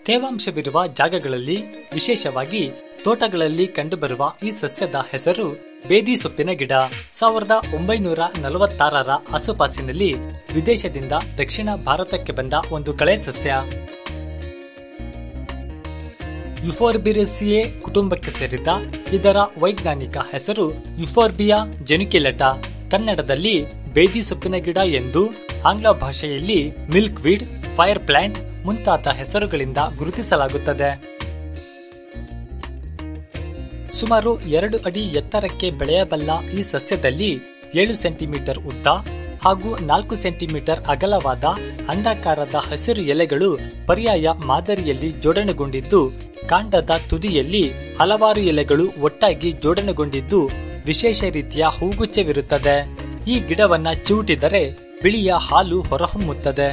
ತೇವಾಂಶವಿರುವ ಜಾಗಗಳಲ್ಲಿ ವಿಶೇಷವಾಗಿ ತೋಟಗಳಲ್ಲಿ ಕಂಡುಬರುವ ಈ ಸಸ್ಯದ ಹೆಸರು ಬೇದಿ ಸೊಪ್ಪಿನ ಗಿಡ ಸಾವಿರದ ಒಂಬೈನೂರ ನಲವತ್ತಾರರ ಆಸುಪಾಸಿನಲ್ಲಿ ವಿದೇಶದಿಂದ ದಕ್ಷಿಣ ಭಾರತಕ್ಕೆ ಬಂದ ಒಂದು ಕಳೆ ಸಸ್ಯ ಯುಫೋರ್ಬಿರೆಸಿಯೇ ಕುಟುಂಬಕ್ಕೆ ಸೇರಿದ ಇದರ ವೈಜ್ಞಾನಿಕ ಹೆಸರು ಯುಫೋರ್ಬಿಯಾ ಜೆನುಕಿಲೆಟ ಕನ್ನಡದಲ್ಲಿ ಬೇದಿ ಸೊಪ್ಪಿನ ಗಿಡ ಎಂದು ಆಂಗ್ಲ ಭಾಷೆಯಲ್ಲಿ ಮಿಲ್ಕ್ ವೀಡ್ ಫೈರ್ ಪ್ಲಾಂಟ್ ಮುಂತಾದ ಹೆಸರುಗಳಿಂದ ಗುರುತಿಸಲಾಗುತ್ತದೆ ಸುಮಾರು ಎರಡು ಅಡಿ ಎತ್ತರಕ್ಕೆ ಬೆಳೆಯಬಲ್ಲ ಈ ಸಸ್ಯದಲ್ಲಿ ಏಳು ಸೆಂಟಿಮೀಟರ್ ಉದ್ದ ಹಾಗೂ ನಾಲ್ಕು ಸೆಂಟಿಮೀಟರ್ ಅಗಲವಾದ ಅಂಡಾಕಾರದ ಹಸಿರು ಎಲೆಗಳು ಪರ್ಯಾಯ ಮಾದರಿಯಲ್ಲಿ ಜೋಡಣೆಗೊಂಡಿದ್ದು ಕಾಂಡದ ತುದಿಯಲ್ಲಿ ಹಲವಾರು ಎಲೆಗಳು ಒಟ್ಟಾಗಿ ಜೋಡಣೆಗೊಂಡಿದ್ದು ವಿಶೇಷ ರೀತಿಯ ಹೂಗುಚ್ಛವಿರುತ್ತದೆ ಈ ಗಿಡವನ್ನ ಚಿವುಟಿದರೆ ಬಿಳಿಯ ಹಾಲು ಹೊರಹೊಮ್ಮುತ್ತದೆ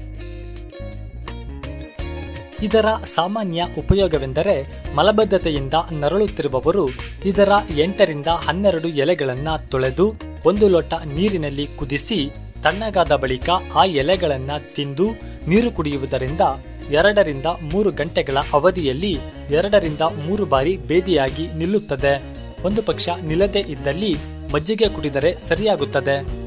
ಇದರ ಸಾಮಾನ್ಯ ಉಪಯೋಗವೆಂದರೆ ಮಲಬದ್ಧತೆಯಿಂದ ನರಳುತ್ತಿರುವವರು ಇದರ ಎಂಟರಿಂದ ಹನ್ನೆರಡು ಎಲೆಗಳನ್ನ ತೊಳೆದು ಒಂದು ಲೋಟ ನೀರಿನಲ್ಲಿ ಕುದಿಸಿ ತಣ್ಣಗಾದ ಬಳಿಕ ಆ ಎಲೆಗಳನ್ನ ತಿಂದು ನೀರು ಕುಡಿಯುವುದರಿಂದ ಎರಡರಿಂದ ಮೂರು ಗಂಟೆಗಳ ಅವಧಿಯಲ್ಲಿ ಎರಡರಿಂದ ಮೂರು ಬಾರಿ ಬೇದಿಯಾಗಿ ನಿಲ್ಲುತ್ತದೆ ಒಂದು ಪಕ್ಷ ನಿಲ್ಲದೆ ಇದ್ದಲ್ಲಿ ಮಜ್ಜಿಗೆ ಕುಡಿದರೆ ಸರಿಯಾಗುತ್ತದೆ